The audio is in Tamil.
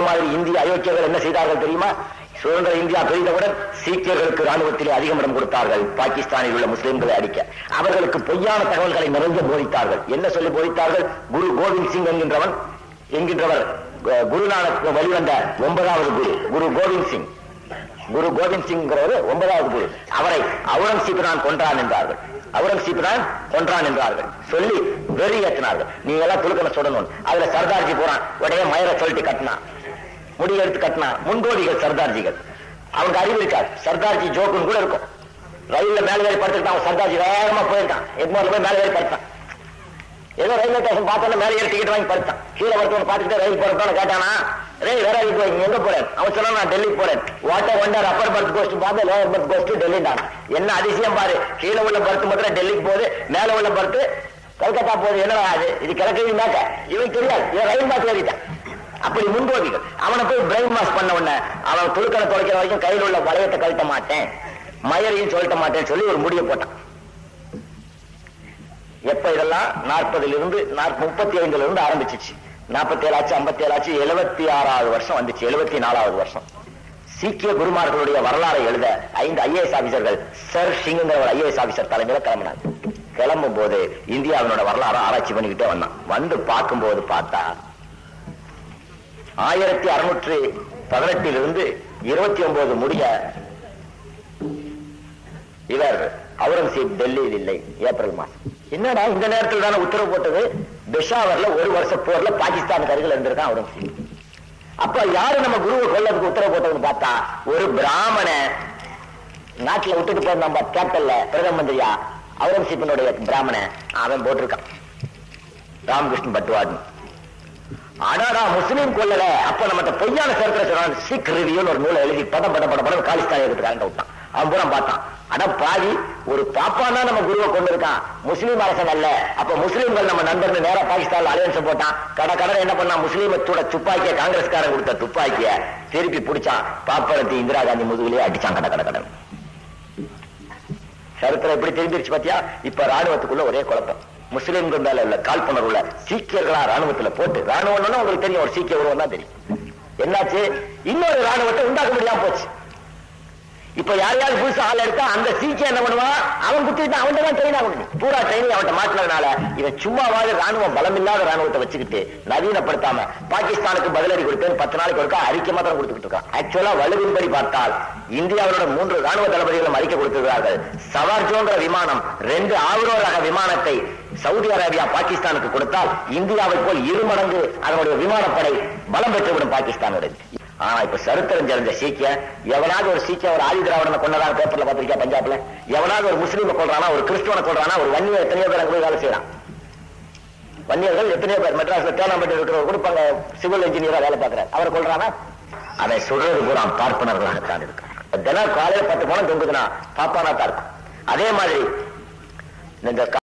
மாதிரி இந்திய அயோக்கியர்கள் என்ன செய்தார்கள் தெரியுமா சுதந்திர இந்தியா பிரிந்தவுடன் சீக்கியர்களுக்கு ராணுவத்திலே அதிகம் இடம் கொடுத்தார்கள் பாகிஸ்தானில் உள்ள முஸ்லிம்களை அடிக்க அவர்களுக்கு பொய்யான தகவல்களை நிறைய போதித்தார்கள் என்ன சொல்லி போதித்தார்கள் குரு கோவிந்த் சிங் என்கின்றவன் என்கின்றவர் அஹ், குருநானக் வழிவந்த ஒன்பதாவது குரு குரு கோவிந்த் சிங் குரு கோவிந்த் சிங்கிறவர் ஒன்பதாவது குரு அவரை அவுரங்கசீப் தான் கொன்றான் என்றார்கள் அவுரங்கசீப் தான் கொன்றான் என்றார்கள் சொல்லி வெறி ஏற்றினார்கள் நீங்க எல்லாம் துலுக்கன சொல்லணும் அதுல சர்தார்ஜி போறான் உடனே மயரை சொல்லிட்டு கட்டினான் முடி எடுத்து கட்டினா முன்கோடிகள் சர்தார்ஜிகள் அவங்க அறிவு இருக்காது சர்தார்ஜி ஜோக்குன்னு கூட இருக்கும் ரயில்ல மேல ஏறி படுத்துக்கிட்டான் அவன் சர்தார்ஜி வேகமா போயிருக்கான் எக்மோர்ல போய் மேல ஏறி படுத்தான் ஏதோ ரயில்வே ஸ்டேஷன் பார்த்தோன்னா மேல ஏறி டிக்கெட் வாங்கி படுத்தான் கீழே வரத்தவன் பார்த்துட்டு ரயில் போறதான கேட்டானா ரயில் வேற போய் நீங்க எங்க போறேன் அவன் சொன்னா நான் டெல்லி போறேன் water wonder upper berth ghost பார்த்து லோவர் பர்த் கோஸ்ட் டெல்லி தான் என்ன அதிசயம் பாரு கீழே உள்ள பர்த் மாத்திரம் டெல்லிக்கு போகுது மேல உள்ள பர்த் கல்கத்தா போகுது என்னடா அது இது கிழக்கு மேக்க இவன் தெரியாது இவன் ரயில் மாத்தி ஏறிட்டான் அப்படி முன்கோபிகள் அவனை போய் பிரெயின் வாஷ் பண்ண உடனே அவன் துடுக்கலை துடைக்கிற வரைக்கும் கையில் உள்ள வளையத்தை கழட்ட மாட்டேன் மயரையும் சொல்லிட்ட மாட்டேன்னு சொல்லி ஒரு முடியை போட்டான் எப்ப இதெல்லாம் நாற்பதுல இருந்து முப்பத்தி ஐந்துல இருந்து ஆரம்பிச்சிச்சு நாற்பத்தி ஏழாச்சு ஐம்பத்தி ஏழாச்சு எழுபத்தி ஆறாவது வருஷம் வந்துச்சு எழுபத்தி நாலாவது வருஷம் சீக்கிய குருமார்களுடைய வரலாறை எழுத ஐந்து ஐஏஎஸ் ஆபீசர்கள் சர் சிங்குங்கிற ஒரு ஐஏஎஸ் ஆபீசர் தலைமையில கிளம்பினாங்க கிளம்பும் போது இந்தியாவினோட வரலாறு ஆராய்ச்சி பண்ணிக்கிட்டே வந்தான் வந்து பார்க்கும்போது பார்த்தா ஆயிரத்தி அறுநூற்றி பதினெட்டிலிருந்து இருபத்தி ஒன்பது முடிய இவர் அவுரங்கசீப் டெல்லியில் இல்லை ஏப்ரல் மாசம் என்னடா இந்த நேரத்தில் தானே உத்தரவு போட்டது பெஷாவர்ல ஒரு வருஷ போர்ல பாகிஸ்தானுக்கு அருகில் இருந்திருக்கான் அவுரங்கசீப் அப்ப யாரு நம்ம குருவை கொல்லதுக்கு உத்தரவு போட்டதுன்னு பார்த்தா ஒரு பிராமண நாட்டுல விட்டுட்டு போய் நம்ம கேப்டல்ல பிரதம மந்திரியா அவுரங்கசீப்பினுடைய பிராமண அவன் போட்டிருக்கான் ராமகிருஷ்ணன் பட்வாட்னு அடாடா முஸ்லீம் கொல்லல அப்ப நம்ம பொய்யான சரித்திர சொல்றான் சிக் ரிவியூன்னு ஒரு நூலை எழுதி படம் படம் படம் படம் காலிஸ்தான் எடுத்துக்காங்க விட்டான் அவன் பூரா பார்த்தான் அட பாவி ஒரு பாப்பா தான் நம்ம குருவை கொண்டு இருக்கான் முஸ்லீம் அரசன் அல்ல அப்ப முஸ்லீம்கள் நம்ம நண்பர்கள் நேரா பாகிஸ்தான் அலையன்ஸ் போட்டான் கடை கடை என்ன பண்ணா முஸ்லீமத்தோட துப்பாக்கிய காங்கிரஸ்காரன் கொடுத்த துப்பாக்கிய திருப்பி பிடிச்சான் பாப்பரத்தி இந்திரா காந்தி முதுகுலயே அடிச்சான் கடை கடை கடை சரித்திரம் எப்படி தெரிஞ்சிருச்சு பாத்தியா இப்ப ராணுவத்துக்குள்ள ஒரே குழப்பம் முஸ்லிம்கள் மேல உள்ள காழ்ப்புணர்வுல சீக்கியர்களா ராணுவத்துல போட்டு ராணுவம்னா உங்களுக்கு தெரியும் ஒரு சீக்கிய உருவம் தான் தெரியும் என்னாச்சு இன்னொரு ராணுவத்தை உண்டாக்க முடியாம போச்சு இப்ப யாரையாவது புதுசா ஆள் எடுத்தா அந்த சீக்கியம் என்ன பண்ணுவான் அவன் குத்திட்டு அவன் தான் ட்ரெயின் ஆகணும் பூரா ட்ரெயினிங் அவன்கிட்ட மாட்டினதுனால இவன் சும்மாவாவது ராணுவம் பலம் இல்லாத ராணுவத்தை வச்சுக்கிட்டு நவீனப்படுத்தாம பாகிஸ்தானுக்கு பதிலடி கொடுத்தேன் பத்து நாளைக்கு ஒருக்கா அறிக்கை மாத்திரம் கொடுத்துக்கிட்டு இருக்கான் ஆக்சுவலா வலுவின்படி பார்த்தால் இந்தியாவோட மூன்று ராணுவ தளபதிகளும் அறிக்கை கொடுத்திருக்கிறார்கள் சவார்ஜோன்ற விமானம் ரெண்டு ஆவரோ ரக விமானத்தை சவுதி அரேபியா பாகிஸ்தானுக்கு கொடுத்தால் இந்தியாவை போல் இரு மடங்கு அதனுடைய விமானப்படை பலம் பெற்றுவிடும் பாகிஸ்தானோட ஆனா இப்ப சரித்திரம் தெரிஞ்ச சீக்கிய எவனாவது ஒரு சீக்கிய ஒரு ஆதி திராவிடனை கொண்டதான் பேப்பர்ல பாத்திருக்கா பஞ்சாப்ல எவனாவது ஒரு முஸ்லீமை கொள்றானா ஒரு கிறிஸ்துவனை கொள்றானா ஒரு வன்னிய எத்தனையோ பேர் அங்க போய் வேலை செய்யறான் வன்னியர்கள் எத்தனையோ பேர் மெட்ராஸ்ல தேனாம்பேட்டை இருக்கிறவர் கூட இப்ப அங்க சிவில் இன்ஜினியரா வேலை பார்க்கிறார் அவரை கொள்றானா அவன் சொல்றது பூரா பார்ப்பனர்களாகத்தான் இருக்கான் தினம் காலையில பத்து பணம் தொங்குதுன்னா பாப்பானா தான் இருக்கும் அதே மாதிரி இந்த